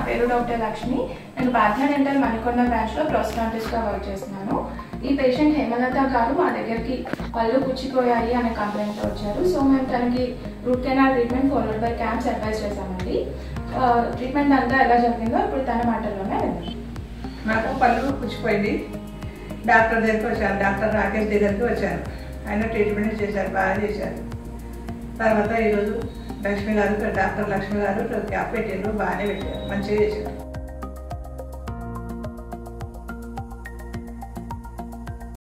పేరు డాక్టర్ లక్ష్మి నేను పాట్నా డెంటల్ మణికొండ బ్రాంచ్లో ప్రోస్టాంటిస్ట్గా వర్క్ చేస్తున్నాను ఈ పేషెంట్ హేమలత గారు మా దగ్గరికి పళ్ళు పుచ్చిపోయాయి అనే కంప్లైంట్తో వచ్చారు సో మేము తనకి root canal treatment followed by camps advice చేశామండి ట్రీట్మెంట్ అంతా ఎలా జరిగిందో ఇప్పుడు తన మాటల్లోనే విందాం నాకు పళ్ళు పుచ్చిపోయింది డాక్టర్ దగ్గరికి వచ్చాను డాక్టర్ రాకేష్ దగ్గరికి వచ్చాను ఆయన ట్రీట్మెంట్ చేశారు బాగా చేశారు తర్వాత ఈరోజు లక్ష్మి గారు డాక్టర్ లక్ష్మి గారు క్యాప్ పెట్టారు బాగానే పెట్టారు మంచిగా చేశారు